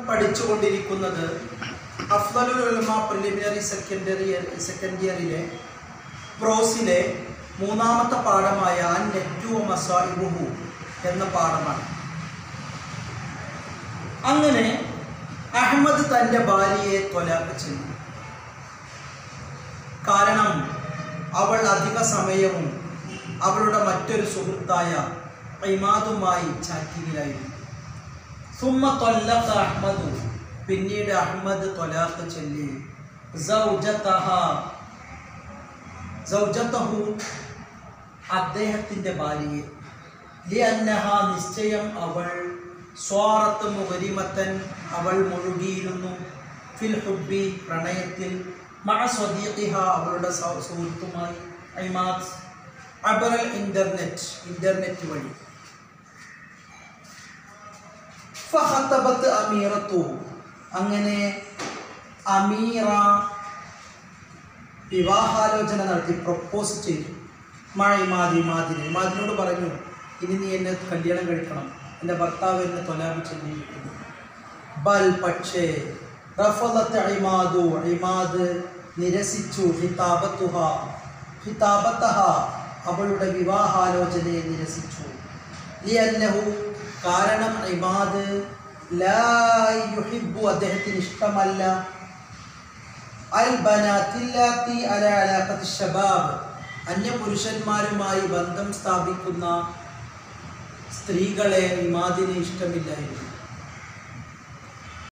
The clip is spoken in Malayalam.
പഠിച്ചുകൊണ്ടിരിക്കുന്നത് അഫ്ദലുൽ ഉലമ പ്രിലിമിനറി സെക്കൻഡറി സെക്കൻഡ് ഇയറിലെ പ്രോസിലെ മൂന്നാമത്തെ പാഠമായ നെറ്റു മസായിബുഹു എന്ന പാഠമാണ് അങ്ങനെ അഹമ്മദ് തൻ്റെ ഭാര്യയെ തൊലാക്ക് ചെയ്തു കാരണം അവൾ അധിക സമയവും അവളുടെ മറ്റൊരു സുഹൃത്തായ ഐമാദുമായി ചാറ്റിങ്ങിലായിരുന്നു സുമ്മ തൊല്ലത്ത അഹ്മദു പിന്നീട് അഹ്മദ് തൊലാഖ് ചൊല്ലി സൗജതഹ സൗജതഹു അദ്ദേഹത്തിൻ്റെ ഭാര്യയെ ലിഅന്നഹ നിശ്ചയം അവൾ സ്വാറത്ത് മുഗരിമത്തൻ അവൾ മുഴുകിയിരുന്നു ഫിൽ ഹുബി പ്രണയത്തിൽ മഴ സ്വദീഖിഹ അവളുടെ സൗ- സുഹൃത്തുമായി ഐമാദ് അബറൽ ഇൻ്റർനെറ്റ് ഇൻ്റർനെറ്റ് വഴി ഫഹത്തബത്ത് അമീറത്തു അങ്ങനെ അമീറ വിവാഹാലോചന നടത്തി പ്രപ്പോസ് ചെയ്തു മഴ മാതി മാതിരി മാതിനോട് പറഞ്ഞു ഇനി നീ എന്നെ കല്യാണം കഴിക്കണം എൻ്റെ ഭർത്താവ് എന്നെ തൊലാബ് ചെല്ലിയിരിക്കുന്നു ബൽ പക്ഷേ റഫലത്ത് ഇമാദു ഇമാദ് നിരസിച്ചു ഹിതാബത്തുഹ ഹിതാബത്തഹ അവളുടെ വിവാഹാലോചനയെ നിരസിച്ചു ലിയന്നഹു കാരണം ഇമാദ് ലാ യുഹിബ്ബു അദ്ദേഹത്തിന് ഇഷ്ടമല്ല അൽ ബനാത്തില്ലാത്തി അല അലാഖത്ത് ഷബാബ് അന്യ പുരുഷന്മാരുമായി ബന്ധം സ്ഥാപിക്കുന്ന സ്ത്രീകളെ ഇമാദിന് ഇഷ്ടമില്ലായിരുന്നു